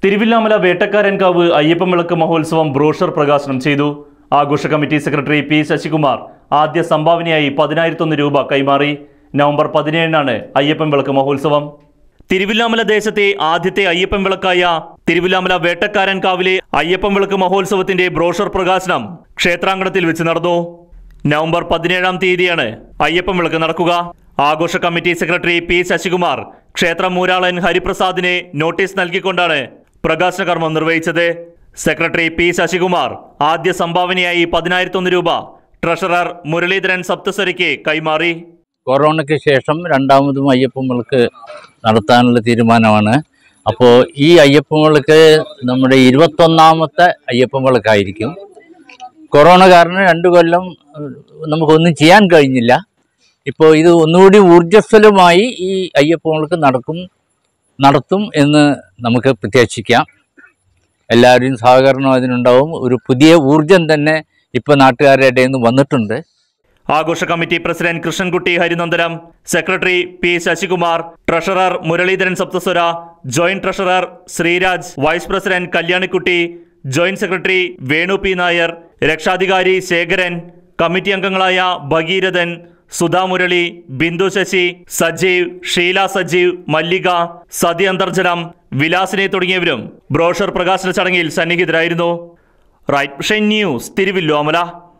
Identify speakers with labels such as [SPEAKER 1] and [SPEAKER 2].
[SPEAKER 1] തിരുവില്ലാമല വേട്ടക്കാരൻകാവ് അയ്യപ്പൻ വിളക്ക് മഹോത്സവം ബ്രോഷർ പ്രകാശനം ചെയ്തു ആഘോഷ കമ്മിറ്റി സെക്രട്ടറി പി ശശികുമാർ ആദ്യ സംഭാവനയായി പതിനായിരത്തൊന്ന് രൂപ കൈമാറി നവംബർ പതിനേഴിനാണ് അയ്യപ്പൻ വിളക്ക് മഹോത്സവം തിരുവില്ലാമല ദേശത്തെ ആദ്യത്തെ അയ്യപ്പൻ വിളക്കായ തിരുവില്ലാമല വേട്ടക്കാരൻകാവിലെ അയ്യപ്പൻ വിളക്ക് മഹോത്സവത്തിന്റെ ബ്രോഷർ പ്രകാശനം ക്ഷേത്രാങ്കണത്തിൽ വെച്ച് നടന്നു നവംബർ പതിനേഴാം തീയതിയാണ് അയ്യപ്പൻ വിളക്ക് നടക്കുക ആഘോഷ കമ്മിറ്റി സെക്രട്ടറി പി ശശികുമാർ ക്ഷേത്ര മൂരാളൻ ഹരിപ്രസാദിനെ നോട്ടീസ് നൽകിക്കൊണ്ടാണ് പ്രകാശന കർമ്മം നിർവഹിച്ചത് സെക്രട്ടറി പി ശശികുമാർ ആദ്യ സംഭാവനയായി പതിനായിരത്തൊന്ന് രൂപ ട്രഷറർ മുരളീധരൻ സപ്തസ്വരിക്ക് കൈമാറി
[SPEAKER 2] കൊറോണയ്ക്ക് ശേഷം രണ്ടാമതും അയ്യപ്പൻ വിളക്ക് നടത്താനുള്ള തീരുമാനമാണ് അപ്പോൾ ഈ അയ്യപ്പൻ വിളക്ക് നമ്മുടെ ഇരുപത്തൊന്നാമത്തെ അയ്യപ്പൻ വിളക്കായിരിക്കും കൊറോണ കാരണം രണ്ട് കൊല്ലം ഏഹ്, നമുക്കൊന്നും ചെയ്യാൻ കഴിഞ്ഞില്ല ഇപ്പോൾ ഇത് ഒന്നുകൂടി ഊർജ്ജസ്വലമായി ഈ അയ്യപ്പൻ വിളക്ക് നടക്കും നടത്തും എന്ന് നമുക്ക് പ്രത്യാശിക്കാം എല്ലാവരുടെയും സഹകരണം അതിനുണ്ടാവും ഒരു പുതിയ ഊർജം തന്നെ ഇപ്പോൾ നാട്ടുകാരുടെ ഇടയിൽ നിന്ന് വന്നിട്ടുണ്ട്
[SPEAKER 1] ആഘോഷ committee president Krishnankutty Harinandanam secretary P Sasikumar treasurer Muraleedharan Saptaswara joint treasurer Sreeraj vice president Kalyanikutty joint secretary Venu P Nair രക്ഷാധികാരി ശേഖരൻ കമ്മിറ്റി അംഗങ്ങളായ ഭഗീരഥൻ സുധാ മുരളി ബിന്ദു ശശി സജീവ് ഷീല സജീവ് മല്ലിക സതി അന്തർജനം വിലാസിനെ തുടങ്ങിയവരും ബ്രോഷർ പ്രകാശന ചടങ്ങിൽ സന്നിഹിതരായിരുന്നു റൈറ്റ് വിഷൻ ന്യൂസ് തിരുവില്ലോമല